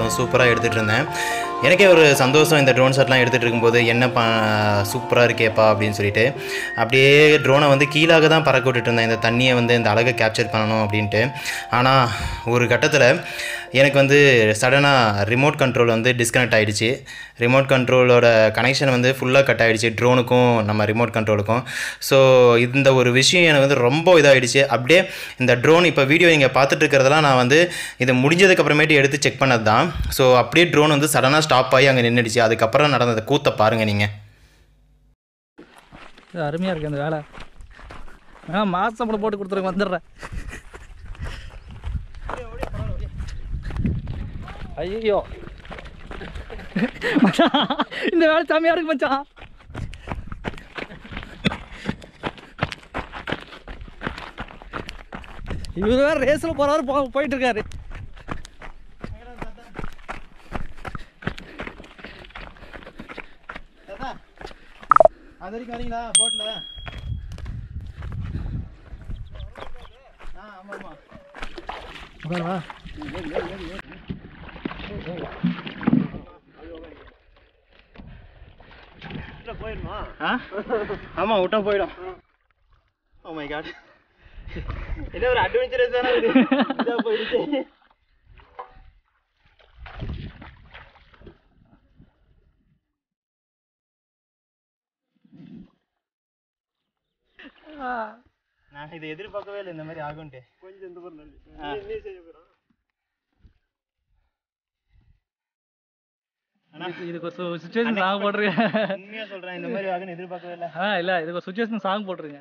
சூப்பராக எடுத்துகிட்டு இருந்தேன் எனக்கே ஒரு சந்தோஷம் இந்த ட்ரோன் ஷாட்லாம் எடுத்துகிட்டு இருக்கும்போது என்ன ப சூப்பராக இருக்கேப்பா அப்படின்னு சொல்லிட்டு அப்படியே ட்ரோனை வந்து கீழாக தான் பறக்க விட்டுட்டு இருந்தேன் இந்த தண்ணியை வந்து இந்த அழகை கேப்சர் பண்ணணும் அப்படின்ட்டு ஆனால் ஒரு கட்டத்தில் எனக்கு வந்து சடனாக ரிமோட் கண்ட்ரோல் வந்து டிஸ்கனெக்ட் ஆகிடுச்சு ரிமோட் கண்ட்ரோலோட கனெக்ஷன் வந்து ஃபுல்லாக கட் ஆகிடுச்சு ட்ரோனுக்கும் நம்ம ரிமோட் கண்ட்ரோலுக்கும் ஸோ இந்த ஒரு விஷயம் எனக்கு வந்து ரொம்ப இதாகிடுச்சு அப்படியே இந்த ட்ரோன் இப்போ வீடியோ நீங்கள் பார்த்துட்டு இருக்கிறதெல்லாம் நான் வந்து இது முடிஞ்சதுக்கு அப்புறமேட்டு எடுத்து செக் பண்ணது தான் ஸோ அப்படியே ட்ரோன் வந்து சடனாக ஸ்டாப் ஆகி அங்கே நின்றுடுச்சு அதுக்கப்புறம் நடந்த கூத்தை பாருங்கள் நீங்கள் இது அருமையாக இருக்குது அந்த வேலை ஆ மாதம் சம்பளம் போட்டு கொடுத்துருங்க வந்துடுறேன் ஐயோ மச்சான் இந்த வேலை செம்மையாக இருக்கு மச்சான் இவர் வேறு ரேஸில் போகிறவர் போ போயிட்டு இருக்காரு அது வரைக்கும் வரீங்களா போட்டில் ஆ ஆமாம் ஆமாம் உட்காருவா ஆ ஆமாம் விட்டா போயிடும் ஓ மை காட் இது ஒரு அட்வென்ச்சரஸ் தானே இது இதாக போயிடுச்சு நான் இதை எதிர்பார்க்கவே இல்லை இந்த மாதிரி ஆகும்ட்டு கொஞ்சம் இந்த மாதிரி இதுக்கு ஒரு சுச்சுவேஷன் சாங் போட்டுருங்க உண்மையா சொல்றேன் இந்த மாதிரி ஆகும்னு எதிர்பார்க்கவே இல்லை ஆ இல்லை இதுக்கு ஒரு சுச்சுவேஷன் சாங் போட்டுருங்க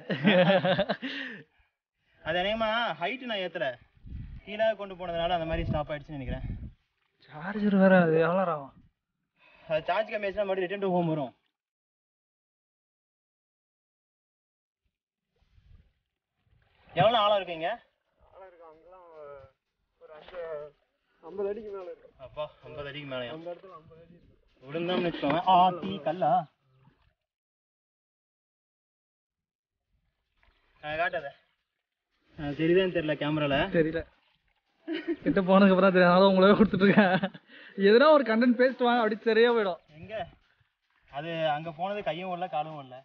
அது அநேகமா ஹைட் நான் ஏத்தல கீழே கொண்டு போனதுனால அந்த மாதிரி ஸ்டாப் ஆயிடுச்சுன்னு நினைக்கிறேன் சார்ஜர் வேற அது எவ்வளோ நேரம் ஆகும் அது சார்ஜ் கம்மியாச்சுன்னா மறுபடியும் ரிட்டர்ன் டு ஹோம் வரும் எவ்வளோ ஆழம் இருக்கீங்க அப்பா ஐம்பது அடிக்கு மேலே விழுந்தோம்னு வச்சுக்கோங்க ஆ டீ கல்லா காட்டாத தெரியுதான்னு தெரியல கேமரால தெரியல கிட்ட போனதுக்கு அப்புறம் தெரியும் அதனால உங்களே கொடுத்துட்ருக்கேன் எதுனா ஒரு கண்டென்ட் பேசிட்டு வாங்க அப்படி சரியா போயிடும் எங்க அது அங்க போனது கையும் இல்ல காலும் இல்ல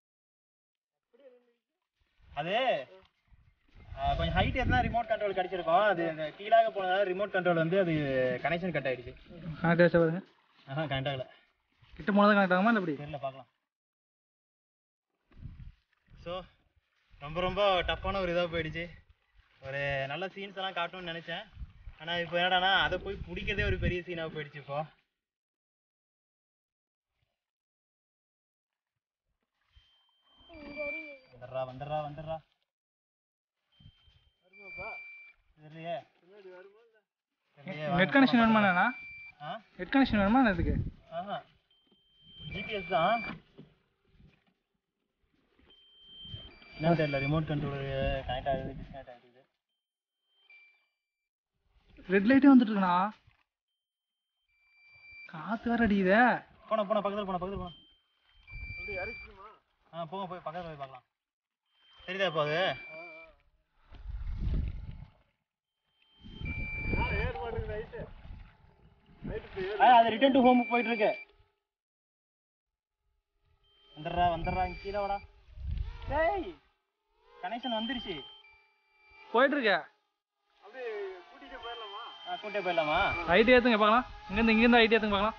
அது ஆ, கொஞ்சம் ஹைட் இருந்தா ரிமோட் கண்ட்ரோல் கிடைச்சிருக்கும் அது அந்த கீழாக போனதால ரிமோட் கண்ட்ரோல் வந்து அது கனெக்ஷன் கட் ஆயிடுச்சு கனெக்ட் ஆச்சு பாருங்க ஆஹா கனெக்ட் ஆகல கிட்ட போனதான் கனெக்ட் ஆகுமா இல்லை எப்படி தெரியல பார்க்கலாம் ஸோ ரொம்ப ரொம்ப டஃப்பான ஒரு இதாக போயிடுச்சு ஒரு நல்ல சீன்ஸ் எல்லாம் காட்டணும்னு நினைச்சேன் ஆனால் இப்போ என்னடானா அதை போய் பிடிக்கிறதே ஒரு பெரிய சீனாக போயிடுச்சு இப்போ வந்துடுறா வந்துடுறா வந்துடுறா தெரியலையே தெரியலையே, வாங்க, நெட் கனெக்ஷன் வேணுமா அண்ணா ஆ நெட் கனெக்ஷன் வேணுமா அண்ணா இதுக்கு ஆஹா ஜிபிஎஸ் தான் என்னன்னு தெரியல ரிமோட் கண்ட்ரோல் கனெக்ட் ஆகுது டிஸ்கனெக்ட் ஆகுது ரெட் லைட்டே வந்துட்டு இருக்குண்ணா காத்து வேற அடிக்குதே போன போன பக்கத்தில் போன பக்கத்தில் போன ஆ போங்க போய் பக்கத்தில் போய் பார்க்கலாம் தெரியுதா இப்போ அது ஆ அது ரிட்டர்ன் டு ஹோமுக்கு போயிட்டு இருக்கு வந்துடுறா வந்துடுறா இங்க கீழே வாடா டேய் கனெக்ஷன் வந்துருச்சு போயிட்டு இருக்க ஆ கூட்டே போயிடலாமா ஐடி ஏற்றுங்க பார்க்கலாம் இங்கேருந்து இங்கேருந்து ஐடி ஏற்றுங்க பார்க்கலாம்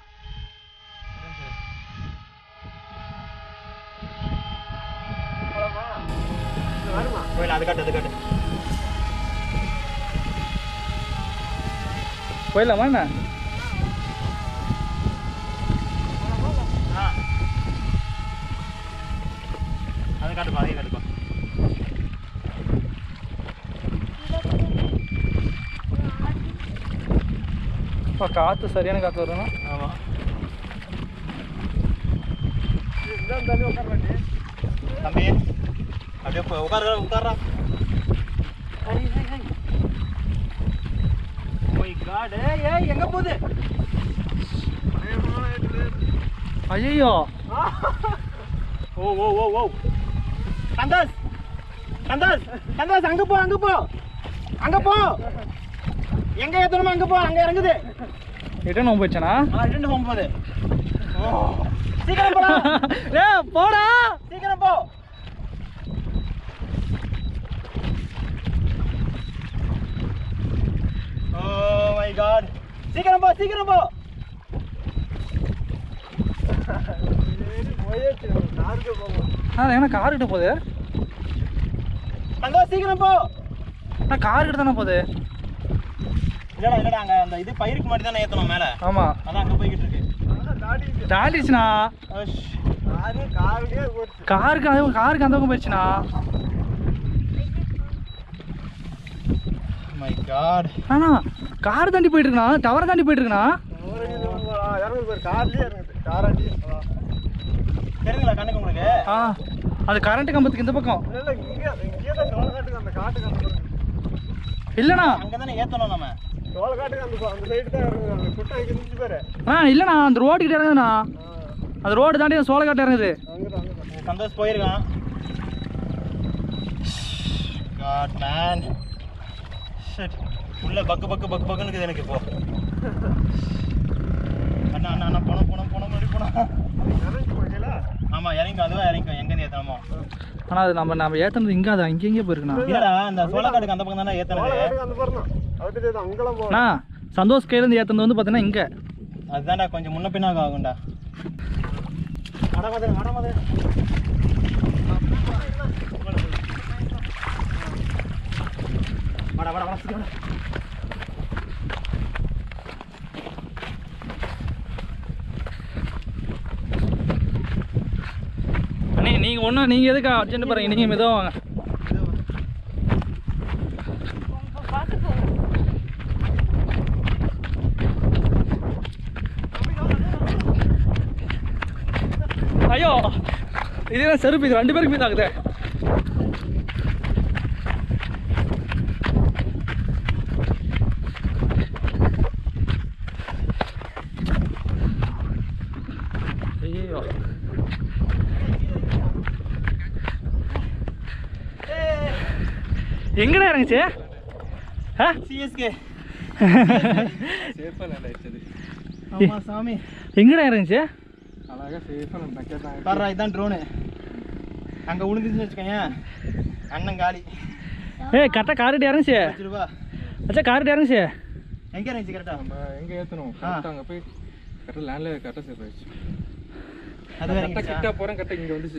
போயிடலாம் அது காட்டு அது காட்டு போயிடலாமா என்ன ஆ அது காட்டுப்பா அதையும் காட்டுப்பா இப்போ காற்று சரியான காற்று வருதுண்ணா ஆமா தம்பி அப்படியே போ- உட்காருடா உட்காருடா ஓய் காட் ஏய் ஏய் எங்க போகுது ஐயோ ஓ ஓ ஓ ஓ சந்தோஷ் சந்தோஷ் சந்தோஷ் அங்க போ அங்க போ அங்க போ எங்க ஏத்தணுமோ அங்க போ அங்க இறங்குது ரிட்டர்ன் ஹோம் போயிடுச்சானா ஆ ரிட்டர்ன் போகும்போது சீக்கிரம் போடா ஏ போடா சீக்கிரம் போ ஓ மை காட் சீக்கிரம் போ சீக்கிரம் போ ஆ என்ன கார் கிட்ட போகுது அங்க சீக்கிரம் போ நான் கார் கிட்ட தானே போகுது இல்லடா இல்லடா அங்க அந்த இது பயிருக்கு மட்டும் தானே ஏத்தணும் மேல ஆமா அதான் அங்க போய்கிட்டு இருக்கு தாண்டிடுச்சுண்ணா அஷ். காருக்கு அந்த காருக்கு அந்த பக்கம் போயிடுச்சுண்ணா மை காட் அண்ணா கார் தாண்டி போயிட்டு இருக்குண்ணா டவர் தாண்டி போயிட்டு இருக்குண்ணா தெரியுங்களா கண்ணுக்கு உங்களுக்கு ஆ அது கரண்ட் கம்பத்துக்கு இந்த பக்கம் இல்லைண்ணா அங்க தானே ஏத்தணும் நம்ம ஆ இல்லைண்ணா அந்த ரோடு கிட்ட இறங்குதுண்ணா அந்த ரோடு தாண்டி அந்த சோளக்காட்டு இறங்குது சந்தோஷ் போயிருக்கான் காட் மேன் ஷிட் உள்ள பக்கு பக்கு பக்கு பக்குன்னு இருக்குது எனக்கு இப்போ அண்ணா அண்ணா அண்ணா போனோம் போனோம் போனோம் மறுபடி போனோம் ஆமா இறங்கி அதுவா இறங்கிக்கும் எங்க இருந்து ஏத்தணுமோ ஆனால் அது நம்ம நம்ம ஏற்றுனது இங்கே அது இங்கே இங்கே போயிருக்குண்ணா இல்லடா அந்த சோளக்காடுக்கு அந்த பக்கம் தானே ஏத்தனது அண்ணா சந்தோஷ் கையிலேருந்து ஏற்றுனது வந்து பார்த்தீங்கன்னா இங்கே அதுதான்டா கொஞ்சம் முன்ன பின்னாக ஆகும்டா அடமது அடமது வாடா வாடா வாடா சீக்கிரம் வாடா. அண்ணே நீங்கள் ஒன்றும் நீங்கள் எதுக்கு அர்ஜென்ட் பாருங்க நீங்கள் மெதுவாக வாங்க ஐயோ இது என்ன செருப்பு இது ரெண்டு பேருக்கு மீது ஆகுது ஐயோ எங்கடா இறங்குச்சு ஆ சிஎஸ்கே ஆமா சாமி எங்கடா இறங்குச்சு பாடுறா இதான் ட்ரோனு அங்க விழுந்துச்சுன்னு வச்சுக்கோங்க அண்ணன் காலி ஏய் கரெக்டாக கார்கிட்ட இறங்குச்சு வச்சு ரூபா அச்சா கார்கிட்ட இறங்குச்சு எங்க இருந்துச்சு கரெக்டா எங்க ஏத்தணும் ஆ. கரெக்டா அங்க போய் கரெக்டா லேண்ட்ல கரெக்டா சேஃப் ஆயிடுச்சு அது கரெக்டா கிட்ட போறேன் கரெக்டா இங்க வந்துச்சு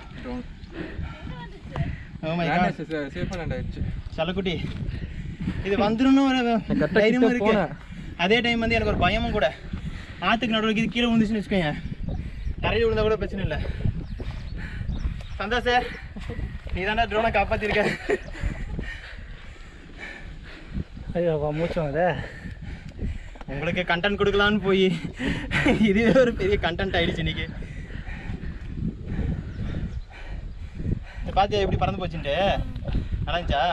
லேண்ட் சேஃபா லேண்ட் ஆயிடுச்சு சலக்குட்டி இது வந்துருன்னு ஒரு கரெக்டா தைரியமும் கிட்ட இருக்கு போனேன். அதே டைம் வந்து எனக்கு ஒரு பயமும் கூட ஆத்துக்கு நடுவில் இது கீழே விழுந்துச்சுன்னு வச்சுக்கோங்க தரையில் விழுந்தா கூட பிரச்சனை இல்லை சந்தோஷ் நீ தானே ட்ரோனை காப்பாத்திருக்க ஐயோ மூச்சு வாங்குதே உங்களுக்கு கண்டென்ட் கொடுக்கலான்னு போய் இதுவே ஒரு பெரிய கண்டென்ட் ஆயிடுச்சு இன்னைக்கு இதை பாத்தியா எப்படி பறந்து போச்சுன்ட்டு நல்லா இருந்துச்சா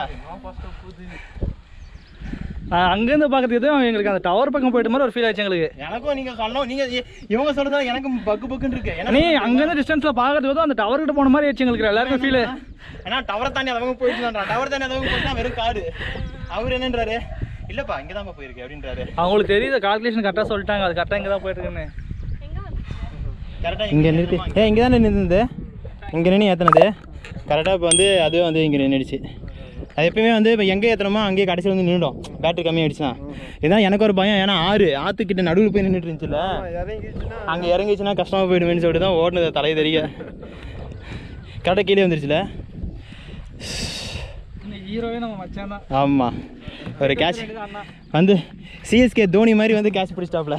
நான் அங்கேருந்து பார்க்கறதுக்கு எதுவும் எங்களுக்கு அந்த டவர் பக்கம் போயிட்ட மாதிரி ஒரு ஃபீல் ஆச்சு எங்களுக்கு எனக்கும் நீங்க சொன்னோம் நீங்க இ- இவங்க சொல்றதா எனக்கும் பக்கு பக்குன்னு இருக்கு நீ எனக்கு அங்கேருந்து டிஸ்டன்ஸில் பார்க்கறதுக்கு எதுவும் அந்த டவர் கிட்ட போன மாதிரி ஆச்சு எங்களுக்கு எல்லாருக்கும் ஃபீல் ஏன்னா டவரை தாண்டி அதவங்க போயிட்டு டவர் தாண்டி அதவங்க போயிட்டு வெறும் காடு அவர் என்னன்றாரு இல்லப்பா இங்க தான் போயிருக்கு அப்படின்றாரு அவங்களுக்கு தெரியுது கால்குலேஷன் கரெக்டாக சொல்லிட்டாங்க அது கரெக்டாக இங்கே தான் போயிட்டு இருக்குன்னு கரெக்டா இங்க நிறுத்தி ஏ இங்க தானே நின்றுது இங்க நின்று ஏத்துனது கரெக்டாக இப்போ வந்து அதுவே வந்து இங்கே நின்றுடுச்சு அது எப்பயுமே வந்து இப்போ எங்கே ஏற்றுறோமோ அங்கேயே கடைசியில் வந்து நின்றுடும் பேட்டரி கம்மியாயிடுச்சுன்னா இதுதான் எனக்கு ஒரு பயம் ஏன்னா ஆறு ஆற்றுக்கிட்ட நடுவில் போய் நின்றுட்டு இருந்துச்சுல அங்கே இறங்கிச்சுன்னா கஷ்டமாக போயிடுவேன்னு சொல்லிட்டு தான் ஓடுனது தலை தெரிய கரெக்டாக கீழே வந்துருச்சுல இந்த ஹீரோவே நம்ம மச்சான் தான் ஆமாம் ஒரு கேட்ச் வந்து சிஎஸ்கே தோனி மாதிரி வந்து கேட்ச் பிடிச்சிட்டாப்ல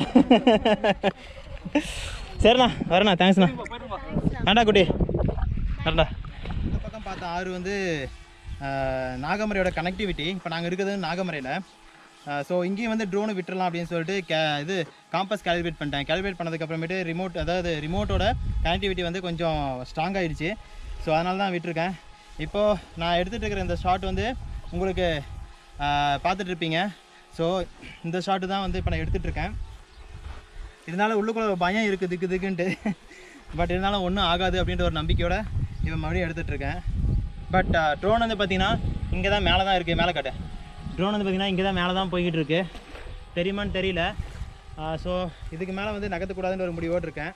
சரிண்ணா வரண்ணா தேங்க்ஸ்ண்ணா வேண்டா குட்டி வரண்டா இந்த பக்கம் பார்த்த ஆறு வந்து ஆஹ், நாகமரையோட கனெக்டிவிட்டி இப்போ நாங்கள் இருக்கிறது நாகமரையில் ஸோ இங்கேயும் வந்து ட்ரோனை விட்டுறலாம் அப்படின்னு சொல்லிட்டு கே இது காம்பஸ் கேல்குலேட் பண்ணிட்டேன் கேல்குலேட் பண்ணதுக்கப்புறமேட்டு ரிமோட் அதாவது ரிமோட்டோட கனெக்டிவிட்டி வந்து கொஞ்சம் ஸ்ட்ராங் ஆயிடுச்சு ஸோ அதனால தான் விட்டுருக்கேன் இப்போது நான் எடுத்துகிட்டு இருக்கிற இந்த ஷாட் வந்து உங்களுக்கு பார்த்துட்டு இருப்பீங்க ஸோ இந்த ஷாட்டு தான் வந்து இப்போ நான் எடுத்துகிட்டு இருக்கேன் இதனால உள்ளுக்குள்ள ஒரு பயம் இருக்குது திக்கு திக்குன்ட்டு பட் இருந்தாலும் ஒன்றும் ஆகாது அப்படின்ற ஒரு நம்பிக்கையோட இப்போ மறுபடியும் எடுத்துகிட்டு இருக்கேன் பட் ட்ரோன் வந்து பார்த்தீங்கன்னா இங்கே தான் மேலே தான் இருக்குது மேலே காட்டு ட்ரோன் வந்து பார்த்தீங்கன்னா இங்கே தான் மேலே தான் போய்கிட்டு இருக்கு தெரியுமான்னு தெரியல ஸோ இதுக்கு மேலே வந்து நகர்த்தக்கூடாதுன்னு ஒரு முடிவோடு இருக்கேன்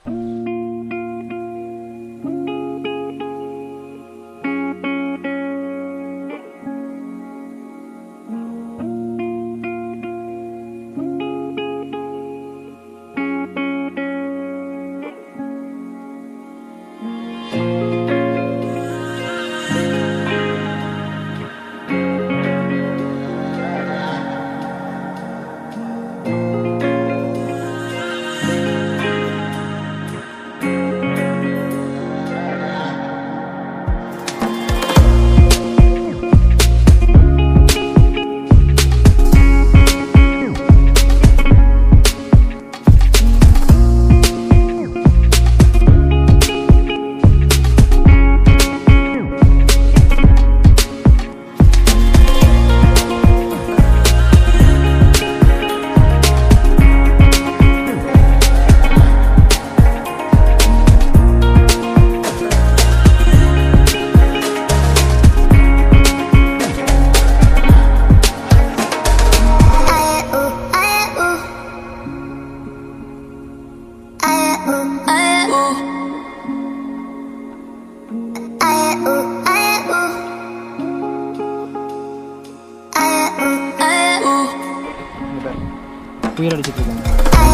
புயல் அடிச்சிட்டு இருக்காங்க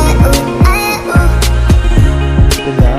புரியுதா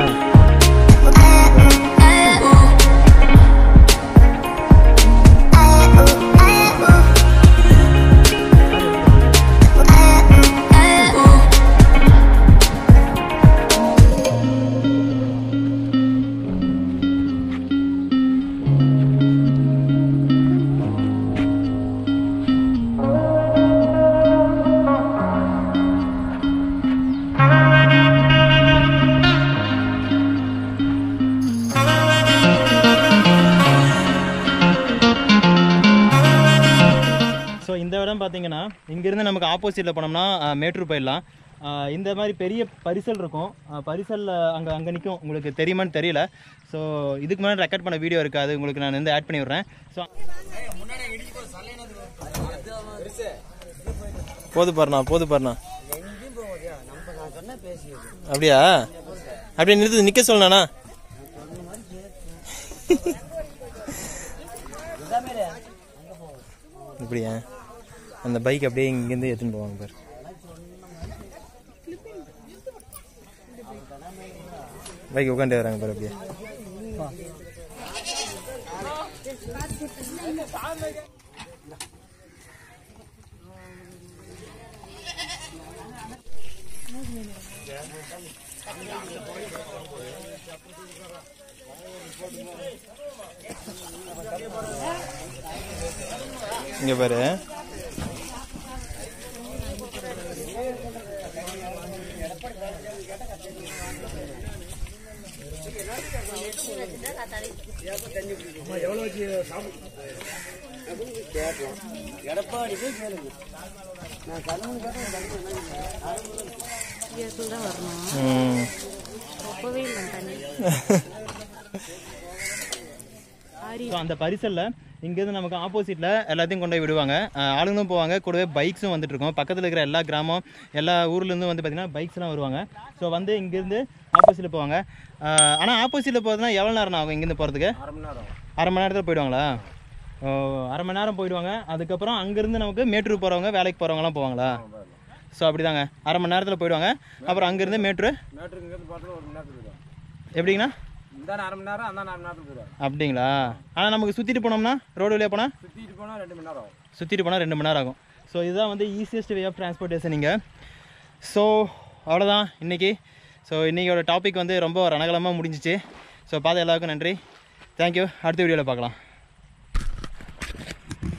ஸோ இந்த இடம் பார்த்தீங்கன்னா இங்கேருந்து நமக்கு ஆப்போசிட்டில் போனோம்னா அஹ், மேட்டூர் போயிடலாம் அஹ், இந்த மாதிரி பெரிய பரிசல் இருக்கும் அஹ், பரிசல்ல அங்கே அங்கே நிற்கும் உங்களுக்கு தெரியுமான்னு தெரியல ஸோ இதுக்கு முன்னாடி ரெக்கார்ட் பண்ண வீடியோ இருக்குது அது உங்களுக்கு நான் வந்து ஆட் பண்ணி விட்றேன் ஸோ போது பாருண்ணா போது பாருண்ணா அப்படியா அப்படியே நிறுத்து நிற்க சொல்லணா இப்படியா அந்த பைக் அப்படியே இங்கேருந்து எடுத்துன்னு போவாங்க பாரு பைக் உட்காந்து வராங்க பாரு அப்படியே இங்க பாரு தான் வரணும் ம். ரொம்பவே இல்லை தண்ணி ஸோ அந்த பரிசல்ல இங்கேருந்து நமக்கு ஆப்போசிட்டில் எல்லாத்தையும் கொண்டு போய் விடுவாங்க அஹ் ஆளுங்களும் போவாங்க கூடவே பைக்ஸும் வந்துட்டு இருக்கோம் பக்கத்தில் இருக்கிற எல்லா கிராமம் எல்லா ஊர்லேருந்து வந்து பார்த்தீங்கன்னா பைக்ஸ்லாம் வருவாங்க ஸோ வந்து இங்கேருந்து ஆப்போசிட்டில் போவாங்க ஆனால் ஆப்போசிட்டில் போகிறதுனா எவ்வளோ நேரம் ஆகும் இங்கேருந்து போகிறதுக்கு அரை மணி நேரத்தில் போயிடுவாங்களா ஓ அரை மணி நேரம் போயிடுவாங்க அதுக்கப்புறம் அங்கேருந்து நமக்கு மேட்டூர் போகிறவங்க வேலைக்கு போகிறவங்களாம் போவாங்களா ஸோ அப்படிதாங்க அரை மணி நேரத்தில் போயிடுவாங்க அப்புறம் அங்கேருந்து மேட்டூர் மேட்ரு இங்கேருந்து பார்த்தா ஒரு மணி நேரத்துக்கு போயிடும் எப்படிங்கண்ணா இந்த அரை மணி நேரம் அந்த அரை மணி நேரத்துக்கு போயிடும் அப்படிங்களா ஆனால் நமக்கு சுற்றிட்டு போனோம்னா ரோடு வழியாக போனால் சுற்றிட்டு போனால் ரெண்டு மணி நேரம் ஆகும் சுற்றிட்டு போனால் ரெண்டு மணி நேரம் ஆகும் ஸோ இதுதான் வந்து ஈஸியஸ்ட் வே ஆஃப் டிரான்ஸ்போர்ட்டேஷன் இங்கே ஸோ அவ்வளோதான் இன்றைக்கி ஸோ இன்றைக்கியோட டாபிக் வந்து ரொம்ப ரணகலமாக முடிஞ்சிச்சு ஸோ பார்த்த எல்லாருக்கும் நன்றி தேங்க்யூ அடுத்த வீடியோவில் பார்க்கலாம்